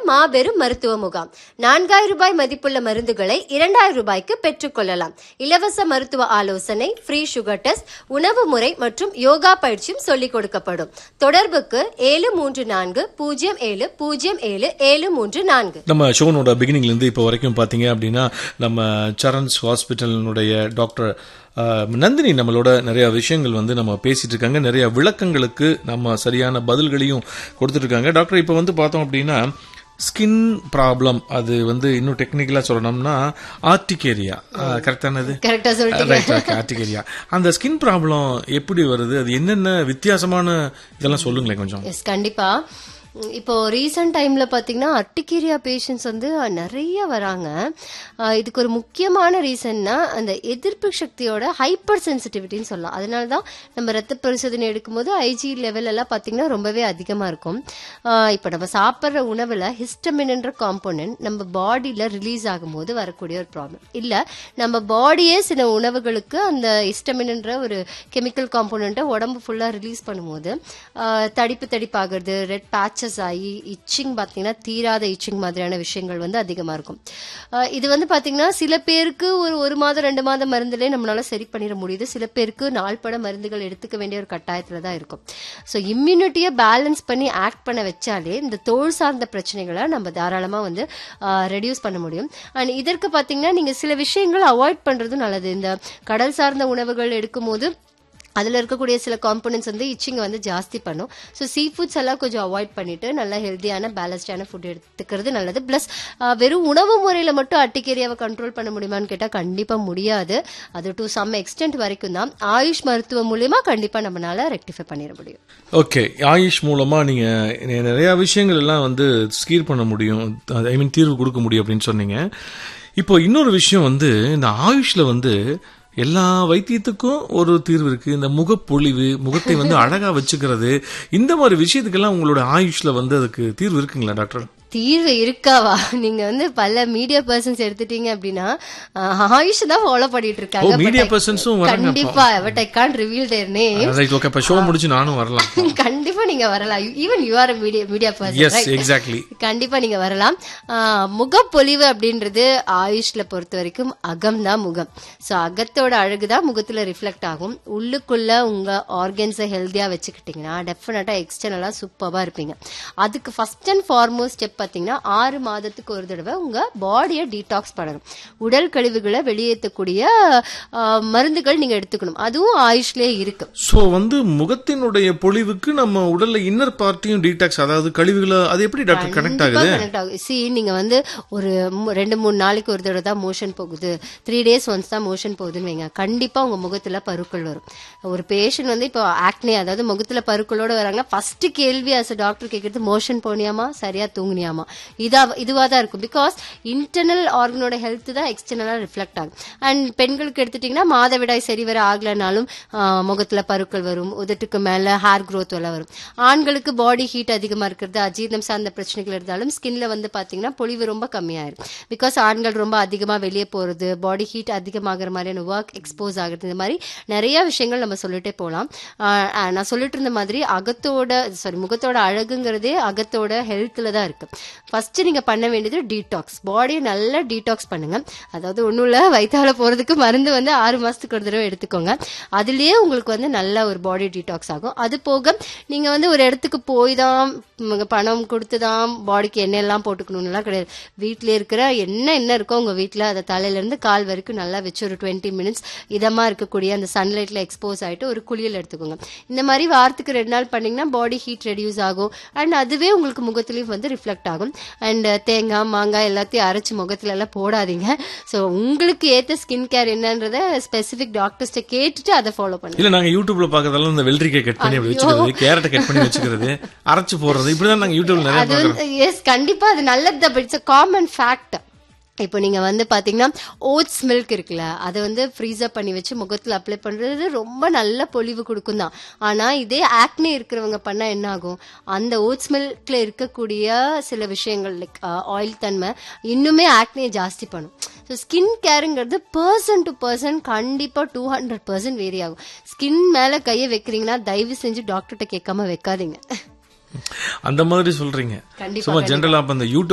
மாபெரும் மருத்துவ முகாம் நான்காயிரம் ரூபாய் மதிப்புள்ள மருந்துகளை இரண்டாயிரம் ரூபாய்க்கு பெற்றுக்கொள்ளலாம் இலவச மருத்துவ ஆலோசனை ஃப்ரீ சுகர் டெஸ்ட் உணவு முறை மற்றும் யோகா பயிற்சியும் சொல்லிக் கொடுக்கப்படும் தொடர்புக்கு ஏழு மூன்று நான்கு பூஜ்ஜியம் ஏழு பூஜ்ஜியம் ஏழு ஏழு மூன்று நான்கு நம்ம ஷோனோட பிகினிங்ல இருந்து இப்போ வரைக்கும் பாத்தீங்க அப்படின்னா நம்ம சரண்ஸ் ஹாஸ்பிட்டலினுடைய டாக்டர் அஹ், நந்தினி நம்மளோட நிறைய விஷயங்கள் வந்து நம்ம பேசிட்டு இருக்காங்க நிறைய விளக்கங்களுக்கு நம்ம சரியான பதில்களையும் கொடுத்துட்டு இருக்காங்க டாக்டர் இப்போ வந்து பார்த்தோம் அப்படின்னா ஸ்கின் ப்ராப்ளம் அது வந்து இன்னும் டெக்னிக்கலா சொல்லணும்னா ஆர்டிகேரியா கரெக்டானது கரெக்டா சொல்லிட்டீங்க ரைட் ஓகே ஆர்டிகேரியா அந்த ஸ்கின் ப்ராப்ளம் எப்படி வருது அது என்னென்ன வித்தியாசமான இதெல்லாம் சொல்லுங்களேன் கொஞ்சம் எஸ் கண்டிப்பா உம், இப்போ ரீசன்ட் டைம்ல பாத்தீங்கன்னா அர்டிகேரியா பேஷண்ட்ஸ் வந்து நிறைய வராங்க ஆஹ் இதுக்கு ஒரு முக்கியமான ரீசன்னா அந்த எதிர்ப்பு சக்தியோட ஹைப்பர் சென்சிட்டிவிட்டின்னு சொல்லலாம் அதனால தான் நம்ம ரத்த பரிசோதனை எடுக்கும்போது ஐஜி லெவல் எல்லாம் பாத்தீங்கன்னா ரொம்பவே அதிகமா இருக்கும் ஆஹ் இப்போ நம்ம சாப்பிட்ற உணவுல ஹிஸ்டமின்ன்ற காம்போனன்ட் நம்ம பாடியில ரிலீஸ் ஆகும்போது வரக்கூடிய ஒரு ப்ராப்ளம் இல்ல நம்ம பாடியே சில உணவுகளுக்கு அந்த ஹிஸ்டமின்ன்ற ஒரு கெமிக்கல் காம்போனண்ட்டை உடம்பு ஃபுல்லா ரிலீஸ் பண்ணும்போது ஆஹ் தடிப்பு தடிப்பாகிறது ரெட் பேச்சஸ் ஆகி இச்சிங் பார்த்தீங்கன்னா தீராத இச்சிங் மாதிரியான விஷயங்கள் வந்து அதிகமா இருக்கும் ஆஹ் இது வந்து பாத்தீங்கன்னா சில பேருக்கு ஒரு ஒரு மாதம் ரெண்டு மாதம் மருந்துலேயே நம்மளால சரி பண்ணிட முடியுது சில பேருக்கு நாள்பட மருந்துகள் எடுத்துக்க வேண்டிய ஒரு கட்டாயத்துல தான் இருக்கும் ஸோ இம்யூனிட்டியை பேலன்ஸ் பண்ணி ஆக்ட் பண்ண வச்சாலே இந்த தோல் சார்ந்த பிரச்சனைகளை நம்ம தாராளமா வந்து ரெடியூஸ் பண்ண முடியும் அண்ட் இதற்கு பாத்தீங்கன்னா நீங்க சில விஷயங்களை அவாய்ட் பண்றதும் நல்லது இந்த கடல் சார்ந்த உணவுகள் எடுக்கும்போது அதில் இருக்கக்கூடிய சில காம்பனன்ட்ஸ் வந்து இச்சிங் வந்து ஜாஸ்தி பண்ணும் ஸோ சீ ஃபுட்ஸ் எல்லாம் கொஞ்சம் அவாய்ட் பண்ணிட்டு நல்ல ஹெல்த்தியான பேலன்ஸ்டான ஃபுட் எடுத்துக்கிறது நல்லது ப்ளஸ் வெறும் உணவு முறையில் மட்டும் அட்டிக்கேரியாவை கண்ட்ரோல் பண்ண முடியுமான்னு கேட்டால் கண்டிப்பாக முடியாது அது டு சம் எக்ஸ்டென்ட் வரைக்கும் தான் ஆயுஷ் மருத்துவம் மூலியமா கண்டிப்பாக நம்மளால ரெக்டிஃபை பண்ணிட முடியும் ஓகே ஆயுஷ் மூலமா நீங்க நெ- நிறைய விஷயங்கள் எல்லாம் வந்து ஸ்கீர் பண்ண முடியும் ஐ மீன் தீர்வு கொடுக்க முடியும் அப்படின்னு சொன்னீங்க இப்போ இன்னொரு விஷயம் வந்து இந்த ஆயுஷ்ல வந்து எல்லா வைத்தியத்துக்கும் ஒரு தீர்வு இருக்கு இந்த முகப்பொழிவு முகத்தை வந்து அழகா வச்சுக்கிறது இந்த மாதிரி விஷயத்துக்கெல்லாம் உங்களோட ஆயுஷ்ல வந்து அதுக்கு தீர்வு இருக்குங்களா டாக்டர் தீர்வு இருக்காவா நீங்க வந்து பல மீடியா பர்சன்ஸ் எடுத்துட்டீங்க அப்படின்னா ஆஹ், ஆயுஷ் தான் ஃபாலோ பண்ணிட்டு ஓ இருக்காங்க மீடியா But I- பர்சன்ஸும் வராங்க கண்டிப்பா but I can reveal their name right okay அப்ப ஷோ முடிச்சு நானும் வரலாம் கண்டிப்பா நீங்க வரலாம் even you are media media is person exactly கண்டிப்பா நீங்க வரலாம் ஆஹ், முகப்பொலிவு அப்படின்றது ஆயுஷ்ல பொறுத்த வரைக்கும் அகம் தான் முகம் சோ அகத்தோட அழகு தான் முகத்துல ரிஃப்ளெக்ட் ஆகும் உள்ளுக்குள்ள உங்க ஆர்கன்ஸை ஹெல்த்தியா வச்சுக்கிட்டீங்கன்னா டெஃபினட்டா எக்ஸ்டர்னலா சூப்பரா இருப்பீங்க அதுக்கு ஃபர்ஸ்ட் அண்ட் ஃபார்மோஸ்ட் ஸ்டெப் பாத்தீங்கன்னா ஆறு மாதத்துக்கு ஒரு தடவை உங்க பாடியை டீடாக்ஸ் பண்ணணும் உடல் கழிவுகளை வெளியேற்றக்கூடிய ஆஹ், மருந்துகள் நீங்க எடுத்துக்கணும் அதுவும் ஆயுஷ்லயே இருக்கு சோ வந்து முகத்தினுடைய பொழிவுக்கு நம்ம உடல்ல இன்னர் பார்ட்டியும் டீடாக்ஸ் அதாவது கழிவுகளை அது எப்படி டாக்டர் கனெக்ட் ஆகுது கனெக்ட் ஆகும் சி நீங்க வந்து ஒரு மு- ரெண்டு மூணு நாளைக்கு ஒரு தடவை தான் மோஷன் போகுது த்ரீ டேஸ் ஒன்ஸ் தான் மோஷன் போகுதுன்னு வைங்க கண்டிப்பா உங்க முகத்துல பருக்கள் வரும் ஒரு பேஷண்ட் வந்து இப்போ ஆக்னே அதாவது முகத்துல பருக்களோட வராங்கன்னா ஃபர்ஸ்ட் கேள்வி அஸ் டாக்டர் கேட்கறது மோஷன் போனியாமா சரியா தூங்குனியாமா இதா இதுவா தான் இருக்கும் பிகாஸ் இன்டர்னல் ஆர்கனோட ஹெல்த் தான் எக்ஸ்டர்னலா ரிஃப்ளெக்ட் ஆகும் அண்ட் பெண்களுக்கு எடுத்துட்டீங்கன்னா மாதவிடாய் சரி வர ஆகலைனாலும் ஆஹ், முகத்துல பருக்கள் வரும் உதட்டுக்கு மேல ஹேர் growth எல்லாம் வரும் ஆண்களுக்கு பாடி ஹீட் அதிகமா இருக்கிறது அஜீரணம் சார்ந்த பிரச்சனைகள் இருந்தாலும் ஸ்கின்ல வந்து பாத்தீங்கன்னா பொலிவு ரொம்ப கம்மியாயிரும் பிகாஸ் ஆண்கள் ரொம்ப அதிகமா வெளியே போறது பாடி ஹீட் அதிகமாகிற மாதிரியான ஒர்க் எக்ஸ்போஸ் ஆகுறது இந்த மாதிரி நிறைய விஷயங்கள் நம்ம சொல்லிட்டே போகலாம் ஆஹ், ஆஹ், நான் சொல்லிட்டு இருந்த மாதிரி அகத்தோட சாரி முகத்தோட அழகுங்கிறதே அகத்தோட ஹெல்த்ல தான் இருக்கு ஃபர்ஸ்ட் நீங்க பண்ண வேண்டியது டீடாக்ஸ் பாடியை நல்லா டீடாக்ஸ் பண்ணுங்க அதாவது ஒண்ணும் இல்ல வயிற்றால போறதுக்கு மருந்து வந்து ஆறு மாசத்துக்கு ஒரு தடவை எடுத்துக்கோங்க அதுலயே உங்களுக்கு வந்து நல்ல ஒரு பாடி டீடாக்ஸ் ஆகும் அது போக நீங்க வந்து ஒரு இடத்துக்கு போய் தான் ம், பணம் கொடுத்து தான் பாடிக்கு எண்ணெய் எல்லாம் போட்டுக்கணும்லாம் கிடையாது வீட்டிலே இருக்கிற என்ன என்ன இருக்கோ உங்க வீட்ல அதை தலையில இருந்து கால் வரைக்கும் நல்லா வச்சு ஒரு டுவெண்ட்டி மினிட்ஸ் இதமா இருக்கக்கூடிய அந்த சன்லைட்ல எக்ஸ்போஸ் ஆயிட்டு ஒரு குளியல் எடுத்துக்கோங்க இந்த மாதிரி வாரத்துக்கு ரெண்டு நாள் பண்ணீங்கன்னா பாடி ஹீட் ரெடியூஸ் ஆகும் அண்ட் அதுவே உங்களுக்கு முகத்துலயும் வந்து ரிஃப்ளெக்ட் ஆகும் அண்ட் தேங்காய் மாங்காய் எல்லாத்தையும் அரைச்சு முகத்துல எல்லாம் போடாதீங்க ஸோ உங்களுக்கு ஏத்த ஸ்கின் கேர் என்னன்றத ஸ்பெசிபிக் டாக்டர்ஸ்ட்ட கேட்டுட்டு அதை ஃபாலோ பண்ணுங்க இல்ல நாங்க யூடியூப்ல பாக்கறதால இந்த வெள்ளரிக்காய் கட் பண்ணி அப்படி வச்சுக்கிறது கேரட்டை கட் பண்ணி வச்சுக்கிறது அரைச்சு போடுறது இப்படிதான் நாங்க யூடியூப்ல நிறைய அது பாக்குறோம் வந்து எஸ் கண்டிப்பா அது நல்லது தான் இட்ஸ் காமன் ஃபேக்ட் இப்போ நீங்க வந்து பாத்தீங்கன்னா ஓட்ஸ் மில்க் இருக்குல்ல அதை வந்து ஃப்ரீசர் பண்ணி வச்சு முகத்துல அப்ளை பண்றது ரொம்ப நல்ல பொலிவு கொடுக்கும் தான் ஆனா இதே ஆக்னே இருக்கிறவங்க பண்ணா என்ன ஆகும் அந்த ஓட்ஸ் மில்க்ல இருக்கக்கூடிய சில விஷயங்கள் லைக் ஆயில் தன்மை இன்னுமே ஆக்னே ஜாஸ்தி பண்ணும் ஸோ ஸ்கின் கேருங்கிறது பர்சன் டு பர்சன் கண்டிப்பா டூ ஹண்ட்ரட் பர்சன்ட் வேரி ஆகும் ஸ்கின் மேல கையை வைக்கிறீங்கன்னா தயவு செஞ்சு டாக்டர்கிட்ட கேட்காம வைக்காதீங்க அந்த மாதிரி சொல்றீங்க கண்டிப்பா சும்மா ஜென்ரலா அப்ப அந்த யூடியூப்